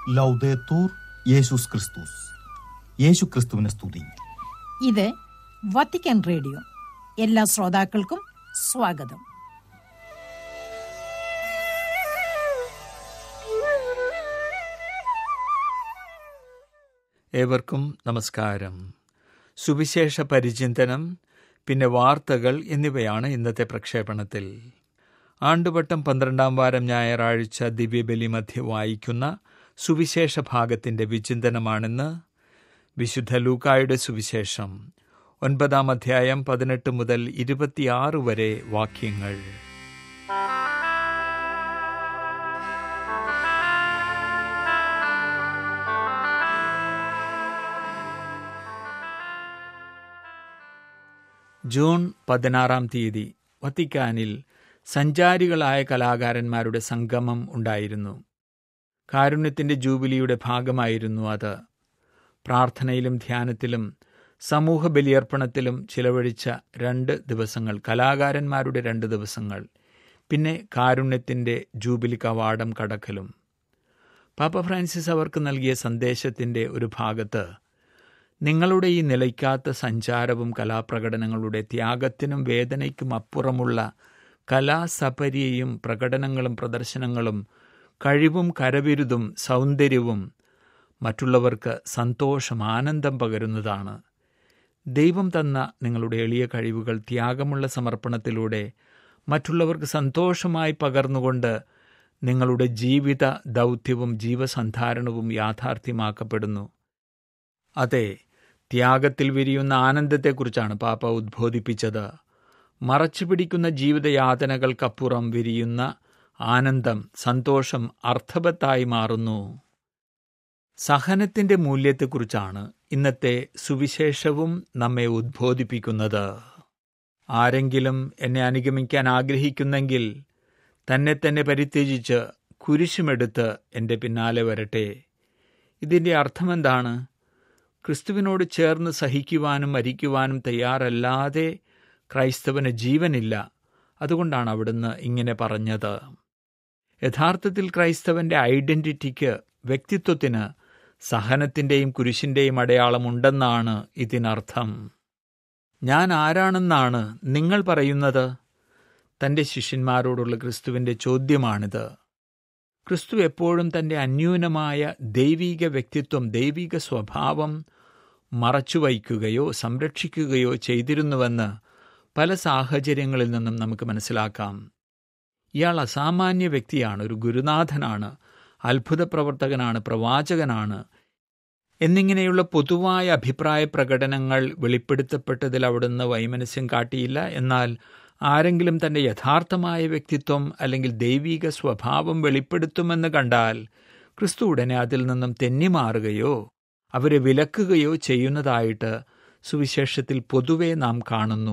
ലൗദേത്തൂർ യേശുസ് ക്രിസ്തുസ് യേശു ക്രിസ്തുവിനെ സ്തുതി ഇത് വത്തിക്കാൻ റേഡിയോ എല്ലാ ശ്രോതാക്കൾക്കും സ്വാഗതം ഏവർക്കും നമസ്കാരം സുവിശേഷ പരിചിന്തനം പിന്നെ വാർത്തകൾ എന്നിവയാണ് ഇന്നത്തെ പ്രക്ഷേപണത്തിൽ ആണ്ടുവട്ടം പന്ത്രണ്ടാം വാരം ഞായറാഴ്ച ദിവ്യബലി മധ്യ വായിക്കുന്ന സുവിശേഷ ഭാഗത്തിന്റെ വിചിന്തനമാണെന്ന് വിശുദ്ധ ലൂക്കായുടെ സുവിശേഷം ഒൻപതാം അധ്യായം പതിനെട്ട് മുതൽ ഇരുപത്തിയാറ് വരെ വാക്യങ്ങൾ ജൂൺ പതിനാറാം തീയതി വത്തിക്കാനിൽ സഞ്ചാരികളായ കലാകാരന്മാരുടെ സംഗമം ഉണ്ടായിരുന്നു കാരുണ്യത്തിന്റെ ജൂബിലിയുടെ ഭാഗമായിരുന്നു അത് പ്രാർത്ഥനയിലും ധ്യാനത്തിലും സമൂഹ ബലിയർപ്പണത്തിലും ചിലവഴിച്ച രണ്ട് ദിവസങ്ങൾ കലാകാരന്മാരുടെ രണ്ട് ദിവസങ്ങൾ പിന്നെ കാരുണ്യത്തിന്റെ ജൂബിലി കവാടം കടക്കലും പാപ്പ ഫ്രാൻസിസ് അവർക്ക് നൽകിയ സന്ദേശത്തിന്റെ ഒരു ഭാഗത്ത് നിങ്ങളുടെ ഈ നിലയ്ക്കാത്ത സഞ്ചാരവും കലാപ്രകടനങ്ങളുടെ ത്യാഗത്തിനും വേദനയ്ക്കും അപ്പുറമുള്ള കലാസപര്യയും പ്രകടനങ്ങളും പ്രദർശനങ്ങളും കഴിവും കരവിരുതും സൗന്ദര്യവും മറ്റുള്ളവർക്ക് സന്തോഷം ആനന്ദം പകരുന്നതാണ് ദൈവം തന്ന നിങ്ങളുടെ എളിയ കഴിവുകൾ ത്യാഗമുള്ള സമർപ്പണത്തിലൂടെ മറ്റുള്ളവർക്ക് സന്തോഷമായി പകർന്നുകൊണ്ട് നിങ്ങളുടെ ജീവിത ദൗത്യവും ജീവസന്ധാരണവും യാഥാർത്ഥ്യമാക്കപ്പെടുന്നു അതെ ത്യാഗത്തിൽ വിരിയുന്ന ആനന്ദത്തെക്കുറിച്ചാണ് പാപ്പ ഉദ്ബോധിപ്പിച്ചത് മറച്ചു പിടിക്കുന്ന ജീവിതയാതനകൾക്കപ്പുറം വിരിയുന്ന ആനന്ദം സന്തോഷം അർത്ഥവത്തായി മാറുന്നു സഹനത്തിന്റെ മൂല്യത്തെക്കുറിച്ചാണ് ഇന്നത്തെ സുവിശേഷവും നമ്മെ ഉദ്ബോധിപ്പിക്കുന്നത് ആരെങ്കിലും എന്നെ അനുഗമിക്കാൻ ആഗ്രഹിക്കുന്നെങ്കിൽ തന്നെ തന്നെ പരിത്യജിച്ച് കുരിശുമെടുത്ത് എൻ്റെ പിന്നാലെ വരട്ടെ ഇതിൻ്റെ അർത്ഥമെന്താണ് ക്രിസ്തുവിനോട് ചേർന്ന് സഹിക്കുവാനും മരിക്കുവാനും തയ്യാറല്ലാതെ ക്രൈസ്തവന് ജീവനില്ല അതുകൊണ്ടാണ് അവിടുന്ന് ഇങ്ങനെ പറഞ്ഞത് യഥാർത്ഥത്തിൽ ക്രൈസ്തവന്റെ ഐഡന്റിറ്റിക്ക് വ്യക്തിത്വത്തിന് സഹനത്തിന്റെയും കുരിശിന്റെയും അടയാളമുണ്ടെന്നാണ് ഇതിനർത്ഥം ഞാൻ ആരാണെന്നാണ് നിങ്ങൾ പറയുന്നത് തന്റെ ശിഷ്യന്മാരോടുള്ള ക്രിസ്തുവിന്റെ ചോദ്യമാണിത് ക്രിസ്തു എപ്പോഴും തന്റെ അന്യൂനമായ ദൈവീക വ്യക്തിത്വം ദൈവിക സ്വഭാവം മറച്ചുവയ്ക്കുകയോ സംരക്ഷിക്കുകയോ ചെയ്തിരുന്നുവെന്ന് പല സാഹചര്യങ്ങളിൽ നിന്നും നമുക്ക് മനസ്സിലാക്കാം ഇയാൾ അസാമാന്യ വ്യക്തിയാണ് ഒരു ഗുരുനാഥനാണ് അത്ഭുത പ്രവർത്തകനാണ് പ്രവാചകനാണ് എന്നിങ്ങനെയുള്ള പൊതുവായ അഭിപ്രായ പ്രകടനങ്ങൾ വെളിപ്പെടുത്തപ്പെട്ടതിൽ അവിടുന്ന് വൈമനസ്യം കാട്ടിയില്ല എന്നാൽ ആരെങ്കിലും തന്റെ യഥാർത്ഥമായ വ്യക്തിത്വം അല്ലെങ്കിൽ ദൈവീക സ്വഭാവം വെളിപ്പെടുത്തുമെന്ന് കണ്ടാൽ ക്രിസ്തു ഉടനെ അതിൽ നിന്നും തെന്നിമാറുകയോ അവരെ വിലക്കുകയോ ചെയ്യുന്നതായിട്ട് സുവിശേഷത്തിൽ പൊതുവെ നാം കാണുന്നു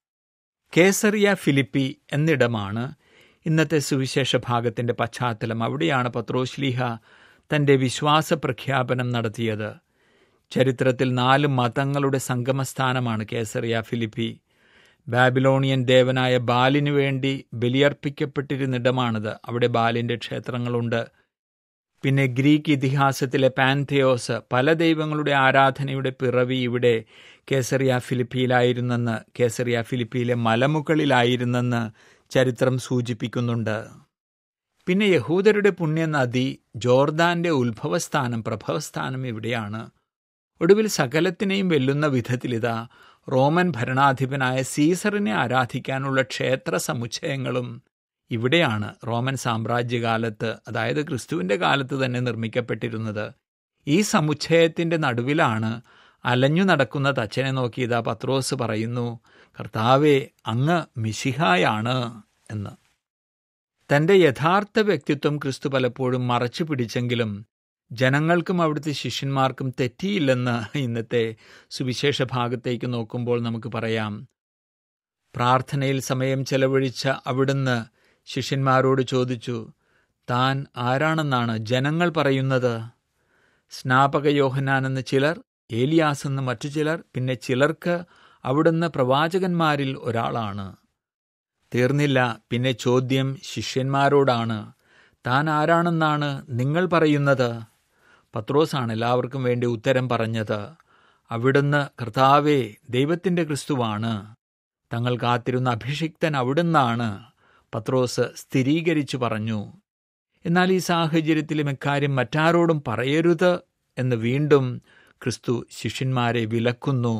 കേസറിയ ഫിലിപ്പി എന്നിടമാണ് ഇന്നത്തെ സുവിശേഷ ഭാഗത്തിന്റെ പശ്ചാത്തലം അവിടെയാണ് പത്രോശ്ലീഹ തന്റെ വിശ്വാസ പ്രഖ്യാപനം നടത്തിയത് ചരിത്രത്തിൽ നാല് മതങ്ങളുടെ സംഗമസ്ഥാനമാണ് കേസറിയ ഫിലിപ്പി ബാബിലോണിയൻ ദേവനായ ബാലിനു വേണ്ടി ബലിയർപ്പിക്കപ്പെട്ടിരുന്നിടമാണിത് അവിടെ ബാലിന്റെ ക്ഷേത്രങ്ങളുണ്ട് പിന്നെ ഗ്രീക്ക് ഇതിഹാസത്തിലെ പാൻതെയോസ് പല ദൈവങ്ങളുടെ ആരാധനയുടെ പിറവി ഇവിടെ കേസറിയ ഫിലിപ്പിയിലായിരുന്നെന്ന് കേസറിയ ഫിലിപ്പിയിലെ മലമുകളിലായിരുന്നെന്ന് ചരിത്രം സൂചിപ്പിക്കുന്നുണ്ട് പിന്നെ യഹൂദരുടെ പുണ്യനദി ജോർദാന്റെ ഉത്ഭവസ്ഥാനം പ്രഭവസ്ഥാനം ഇവിടെയാണ് ഒടുവിൽ സകലത്തിനെയും വെല്ലുന്ന വിധത്തിലിതാ റോമൻ ഭരണാധിപനായ സീസറിനെ ആരാധിക്കാനുള്ള ക്ഷേത്ര സമുച്ചയങ്ങളും ഇവിടെയാണ് റോമൻ സാമ്രാജ്യകാലത്ത് അതായത് ക്രിസ്തുവിന്റെ കാലത്ത് തന്നെ നിർമ്മിക്കപ്പെട്ടിരുന്നത് ഈ സമുച്ചയത്തിന്റെ നടുവിലാണ് അലഞ്ഞു നടക്കുന്ന തച്ചനെ നോക്കി ഇതാ പത്രോസ് പറയുന്നു കർത്താവെ അങ്ങ് മിശിഹായാണ് എന്ന് തന്റെ യഥാർത്ഥ വ്യക്തിത്വം ക്രിസ്തു പലപ്പോഴും മറച്ചു പിടിച്ചെങ്കിലും ജനങ്ങൾക്കും അവിടുത്തെ ശിഷ്യന്മാർക്കും തെറ്റിയില്ലെന്ന് ഇന്നത്തെ സുവിശേഷ ഭാഗത്തേക്ക് നോക്കുമ്പോൾ നമുക്ക് പറയാം പ്രാർത്ഥനയിൽ സമയം ചെലവഴിച്ച അവിടുന്ന് ശിഷ്യന്മാരോട് ചോദിച്ചു താൻ ആരാണെന്നാണ് ജനങ്ങൾ പറയുന്നത് സ്നാപക യോഹനാനെന്ന് ചിലർ ഏലിയാസ് എന്ന് മറ്റു ചിലർ പിന്നെ ചിലർക്ക് അവിടുന്ന് പ്രവാചകന്മാരിൽ ഒരാളാണ് തീർന്നില്ല പിന്നെ ചോദ്യം ശിഷ്യന്മാരോടാണ് താൻ ആരാണെന്നാണ് നിങ്ങൾ പറയുന്നത് പത്രോസാണ് എല്ലാവർക്കും വേണ്ടി ഉത്തരം പറഞ്ഞത് അവിടുന്ന് കർത്താവേ ദൈവത്തിൻ്റെ ക്രിസ്തുവാണ് തങ്ങൾ കാത്തിരുന്ന അഭിഷിക്തൻ അവിടുന്നാണ് പത്രോസ് സ്ഥിരീകരിച്ചു പറഞ്ഞു എന്നാൽ ഈ സാഹചര്യത്തിലും ഇക്കാര്യം മറ്റാരോടും പറയരുത് എന്ന് വീണ്ടും ക്രിസ്തു ശിഷ്യന്മാരെ വിലക്കുന്നു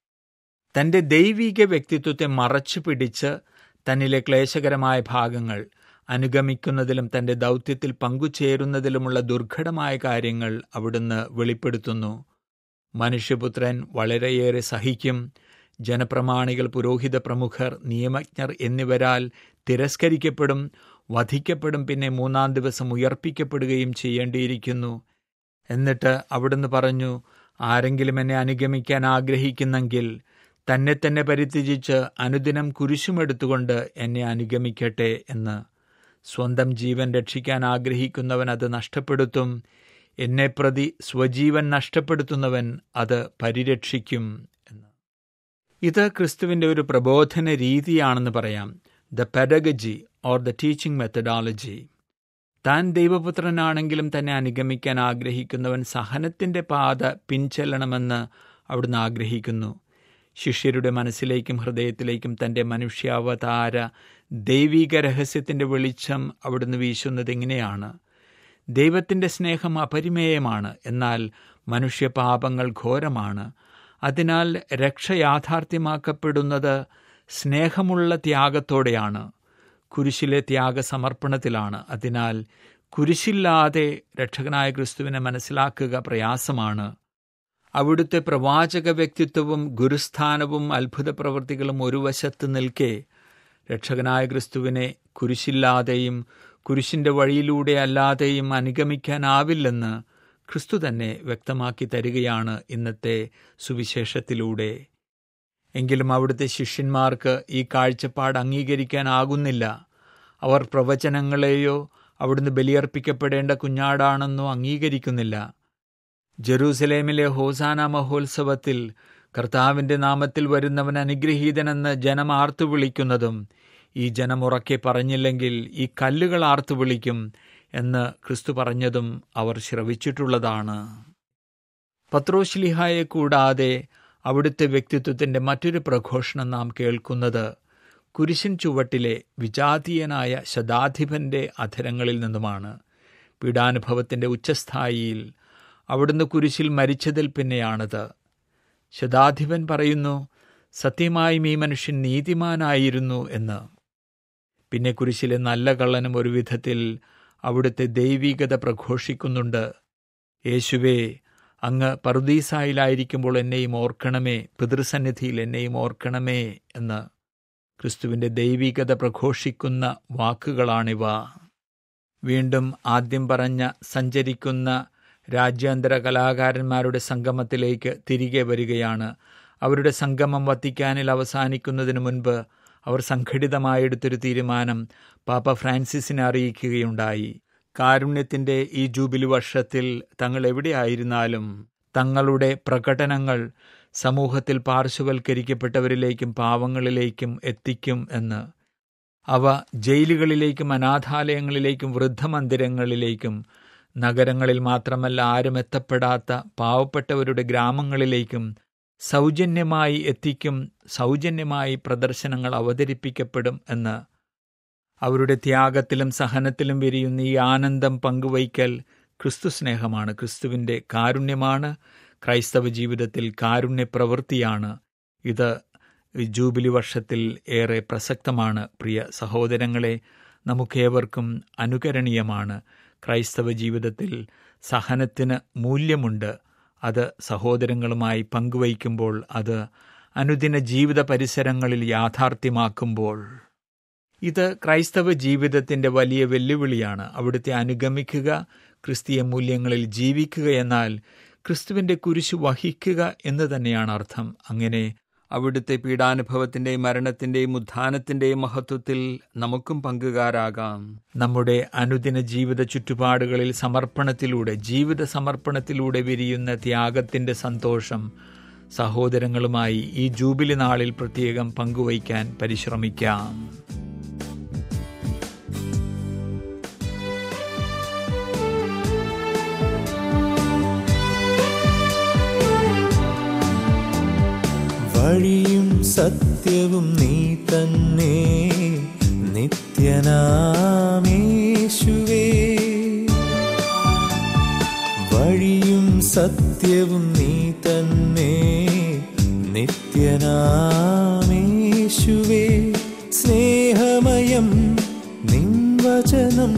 തന്റെ ദൈവിക വ്യക്തിത്വത്തെ മറച്ചു പിടിച്ച് തന്നിലെ ക്ലേശകരമായ ഭാഗങ്ങൾ അനുഗമിക്കുന്നതിലും തന്റെ ദൗത്യത്തിൽ പങ്കുചേരുന്നതിലുമുള്ള ദുർഘടമായ കാര്യങ്ങൾ അവിടുന്ന് വെളിപ്പെടുത്തുന്നു മനുഷ്യപുത്രൻ വളരെയേറെ സഹിക്കും ജനപ്രമാണികൾ പുരോഹിത പ്രമുഖർ നിയമജ്ഞർ എന്നിവരാൽ തിരസ്കരിക്കപ്പെടും വധിക്കപ്പെടും പിന്നെ മൂന്നാം ദിവസം ഉയർപ്പിക്കപ്പെടുകയും ചെയ്യേണ്ടിയിരിക്കുന്നു എന്നിട്ട് അവിടുന്ന് പറഞ്ഞു ആരെങ്കിലും എന്നെ അനുഗമിക്കാൻ ആഗ്രഹിക്കുന്നെങ്കിൽ തന്നെ തന്നെ പരിത്യജിച്ച് അനുദിനം കുരിശുമെടുത്തുകൊണ്ട് എന്നെ അനുഗമിക്കട്ടെ എന്ന് സ്വന്തം ജീവൻ രക്ഷിക്കാൻ ആഗ്രഹിക്കുന്നവൻ അത് നഷ്ടപ്പെടുത്തും എന്നെ പ്രതി സ്വജീവൻ നഷ്ടപ്പെടുത്തുന്നവൻ അത് പരിരക്ഷിക്കും എന്ന് ഇത് ക്രിസ്തുവിൻ്റെ ഒരു പ്രബോധന രീതിയാണെന്ന് പറയാം the pedagogy or the teaching methodology താൻ ദൈവപുത്രനാണെങ്കിലും തന്നെ അനുഗമിക്കാൻ ആഗ്രഹിക്കുന്നവൻ സഹനത്തിൻ്റെ പാത പിൻചെല്ലണമെന്ന് അവിടുന്ന് ആഗ്രഹിക്കുന്നു ശിഷ്യരുടെ മനസ്സിലേക്കും ഹൃദയത്തിലേക്കും തൻ്റെ മനുഷ്യാവതാര ദൈവിക രഹസ്യത്തിൻ്റെ വെളിച്ചം അവിടുന്ന് വീശുന്നത് എങ്ങനെയാണ് ദൈവത്തിൻ്റെ സ്നേഹം അപരിമേയമാണ് എന്നാൽ മനുഷ്യപാപങ്ങൾ ഘോരമാണ് അതിനാൽ രക്ഷ യാഥാർത്ഥ്യമാക്കപ്പെടുന്നത് സ്നേഹമുള്ള ത്യാഗത്തോടെയാണ് കുരിശിലെ ത്യാഗസമർപ്പണത്തിലാണ് അതിനാൽ കുരിശില്ലാതെ രക്ഷകനായ ക്രിസ്തുവിനെ മനസ്സിലാക്കുക പ്രയാസമാണ് അവിടുത്തെ പ്രവാചക വ്യക്തിത്വവും ഗുരുസ്ഥാനവും അത്ഭുത പ്രവൃത്തികളും ഒരു വശത്ത് നിൽക്കെ രക്ഷകനായ ക്രിസ്തുവിനെ കുരിശില്ലാതെയും കുരിശിന്റെ വഴിയിലൂടെ അല്ലാതെയും അനുഗമിക്കാനാവില്ലെന്ന് ക്രിസ്തു തന്നെ വ്യക്തമാക്കി തരികയാണ് ഇന്നത്തെ സുവിശേഷത്തിലൂടെ എങ്കിലും അവിടുത്തെ ശിഷ്യന്മാർക്ക് ഈ കാഴ്ചപ്പാട് അംഗീകരിക്കാനാകുന്നില്ല അവർ പ്രവചനങ്ങളെയോ അവിടുന്ന് ബലിയർപ്പിക്കപ്പെടേണ്ട കുഞ്ഞാടാണെന്നോ അംഗീകരിക്കുന്നില്ല ജെറൂസലേമിലെ ഹോസാന മഹോത്സവത്തിൽ കർത്താവിന്റെ നാമത്തിൽ വരുന്നവൻ അനുഗ്രഹീതനെന്ന് ജനം ആർത്തു വിളിക്കുന്നതും ഈ ജനം ഉറക്കെ പറഞ്ഞില്ലെങ്കിൽ ഈ കല്ലുകൾ ആർത്തു വിളിക്കും എന്ന് ക്രിസ്തു പറഞ്ഞതും അവർ ശ്രവിച്ചിട്ടുള്ളതാണ് പത്രോശ്ലിഹായെ കൂടാതെ അവിടുത്തെ വ്യക്തിത്വത്തിന്റെ മറ്റൊരു പ്രഘോഷണം നാം കേൾക്കുന്നത് കുരിശിൻ ചുവട്ടിലെ വിജാതീയനായ ശതാധിപന്റെ അധരങ്ങളിൽ നിന്നുമാണ് പീഡാനുഭവത്തിന്റെ ഉച്ചസ്ഥായിയിൽ അവിടുന്ന് കുരിശിൽ മരിച്ചതിൽ പിന്നെയാണത് ശതാധിപൻ പറയുന്നു സത്യമായും ഈ മനുഷ്യൻ നീതിമാനായിരുന്നു എന്ന് പിന്നെ കുരിശിലെ നല്ല കള്ളനും ഒരു വിധത്തിൽ അവിടുത്തെ ദൈവികത പ്രഘോഷിക്കുന്നുണ്ട് യേശുവേ അങ്ങ് പറുദീസായിലായിരിക്കുമ്പോൾ എന്നെയും ഓർക്കണമേ പിതൃസന്നിധിയിൽ എന്നെയും ഓർക്കണമേ എന്ന് ക്രിസ്തുവിന്റെ ദൈവികത പ്രഘോഷിക്കുന്ന വാക്കുകളാണിവ വീണ്ടും ആദ്യം പറഞ്ഞ സഞ്ചരിക്കുന്ന രാജ്യാന്തര കലാകാരന്മാരുടെ സംഗമത്തിലേക്ക് തിരികെ വരികയാണ് അവരുടെ സംഗമം വത്തിക്കാനിൽ അവസാനിക്കുന്നതിന് മുൻപ് അവർ സംഘടിതമായെടുത്തൊരു തീരുമാനം പാപ്പ ഫ്രാൻസിസിനെ അറിയിക്കുകയുണ്ടായി കാരുണ്യത്തിന്റെ ഈ ജൂബിലി വർഷത്തിൽ തങ്ങൾ എവിടെയായിരുന്നാലും തങ്ങളുടെ പ്രകടനങ്ങൾ സമൂഹത്തിൽ പാർശ്വവൽക്കരിക്കപ്പെട്ടവരിലേക്കും പാവങ്ങളിലേക്കും എത്തിക്കും എന്ന് അവ ജയിലുകളിലേക്കും അനാഥാലയങ്ങളിലേക്കും വൃദ്ധമന്ദിരങ്ങളിലേക്കും നഗരങ്ങളിൽ മാത്രമല്ല ആരും എത്തപ്പെടാത്ത പാവപ്പെട്ടവരുടെ ഗ്രാമങ്ങളിലേക്കും സൗജന്യമായി എത്തിക്കും സൗജന്യമായി പ്രദർശനങ്ങൾ അവതരിപ്പിക്കപ്പെടും എന്ന് അവരുടെ ത്യാഗത്തിലും സഹനത്തിലും വിരിയുന്ന ഈ ആനന്ദം പങ്കുവയ്ക്കൽ ക്രിസ്തു സ്നേഹമാണ് ക്രിസ്തുവിൻ്റെ കാരുണ്യമാണ് ക്രൈസ്തവ ജീവിതത്തിൽ കാരുണ്യ പ്രവൃത്തിയാണ് ഇത് ജൂബിലി വർഷത്തിൽ ഏറെ പ്രസക്തമാണ് പ്രിയ സഹോദരങ്ങളെ നമുക്കേവർക്കും അനുകരണീയമാണ് ക്രൈസ്തവ ജീവിതത്തിൽ സഹനത്തിന് മൂല്യമുണ്ട് അത് സഹോദരങ്ങളുമായി പങ്കുവയ്ക്കുമ്പോൾ അത് അനുദിന ജീവിത പരിസരങ്ങളിൽ യാഥാർത്ഥ്യമാക്കുമ്പോൾ ഇത് ക്രൈസ്തവ ജീവിതത്തിന്റെ വലിയ വെല്ലുവിളിയാണ് അവിടുത്തെ അനുഗമിക്കുക ക്രിസ്തീയ മൂല്യങ്ങളിൽ ജീവിക്കുക എന്നാൽ ക്രിസ്തുവിന്റെ കുരിശ് വഹിക്കുക എന്ന് തന്നെയാണ് അർത്ഥം അങ്ങനെ അവിടുത്തെ പീഡാനുഭവത്തിന്റെയും മരണത്തിന്റെയും ഉത്ഥാനത്തിന്റെയും മഹത്വത്തിൽ നമുക്കും പങ്കുകാരാകാം നമ്മുടെ അനുദിന ജീവിത ചുറ്റുപാടുകളിൽ സമർപ്പണത്തിലൂടെ ജീവിത സമർപ്പണത്തിലൂടെ വിരിയുന്ന ത്യാഗത്തിന്റെ സന്തോഷം സഹോദരങ്ങളുമായി ഈ ജൂബിലി നാളിൽ പ്രത്യേകം പങ്കുവയ്ക്കാൻ പരിശ്രമിക്കാം വഴിയും സത്യവും നീ തന്നെ നിത്യനാമേശുവേ വഴിയും സത്യവും നീ തന്നെ നിത്യനാമേശുവേ സ്നേഹമയം നിൻ വചനം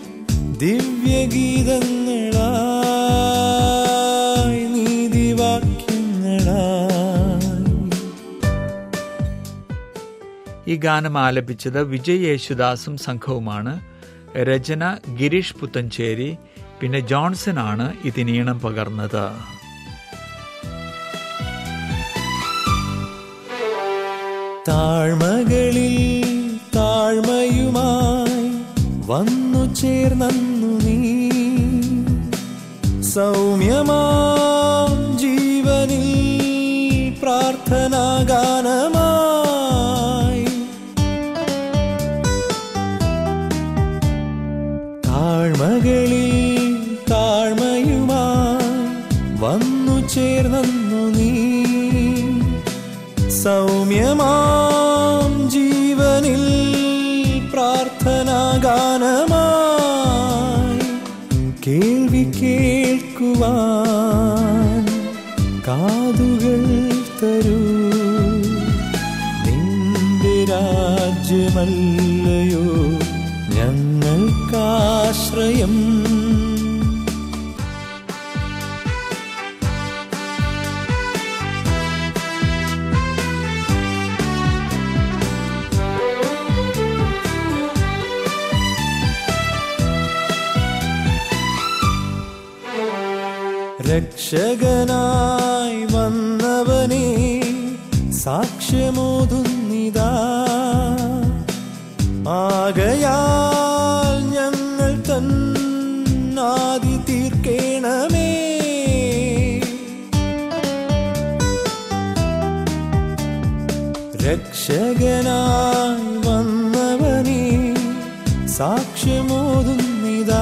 ദിവ്യഗീതങ്ങളായി നീതിവാക്യങ്ങളായി ഈ ഗാനം ആലപിച്ചത് വിജയ് യേശുദാസും സംഘവുമാണ് രചന ഗിരീഷ് പുത്തഞ്ചേരി പിന്നെ ജോൺസൺ ആണ് ഇതിനീണം പകർന്നത് താഴ്മകളിൽ താഴ്മയുമായി വന്നു ചേർന്നു നീ സൗമ്യമാം ജീവനിൽ പ്രാർത്ഥനാഗാനമായി താഴ്മകളിൽ താഴ്മയുമായി വന്നു ചേർന്നു നീ സൗമ്യമാം ജീവനിൽ പ്രാർത്ഥനാഗാനമായി കേൾവി കേൾക്കുവാൻ കാതുകൾ തരൂ നിന്റെ രാജ്യമല്ലയോ ഞങ്ങൾക്കാശ്രയം രക്ഷകനായി വന്നവനെ സാക്ഷ്യമോതുന്നിതാ ആകയാൽ ഞങ്ങൾ തന്നാദി തീർക്കേണമേ രക്ഷകനായി വന്നവനെ സാക്ഷ്യമോതുന്നിതാ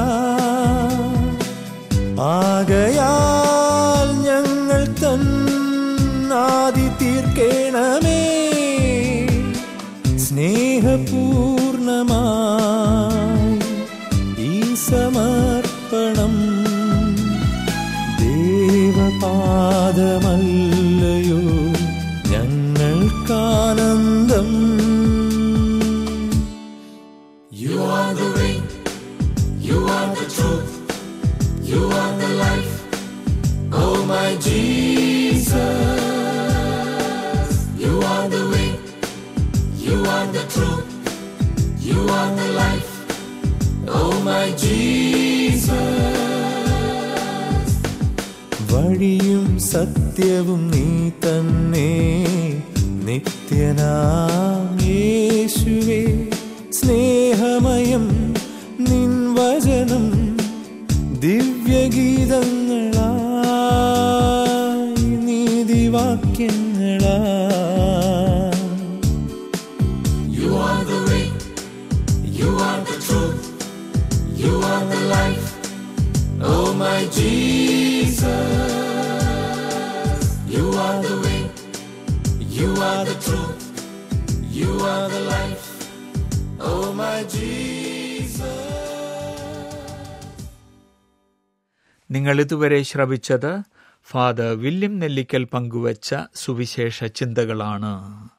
ആകയാൽ ഞങ്ങൾ തന്നാദി തീർക്കേണമേ സ്നേഹപൂർണമായി ഈ സമർപ്പണം ദേവപാദമല്ലയോ ഞങ്ങൾക്കാനന്ദം You are the way, you are the truth, you are the life. Oh my Jesus, you are the way, you are the truth, you are the life. Oh my Jesus, വഴിയും സത്യവും നീ തന്നെ നിത്യനാം യേശുവേ സ്നേഹമയം നിൻ വചനം ദിവ്യഗീതങ്ങളായി നീതിവാക്യങ്ങളായി you are the way, you are the truth, you are the life. Oh my Jesus, you are the way, you are the truth, you are the life. Oh my Jesus. നിങ്ങൾ ഇതുവരെ ശ്രവിച്ചത് father William Nellickal പങ്കുവച്ച സുവിശേഷ ചിന്തകളാണ്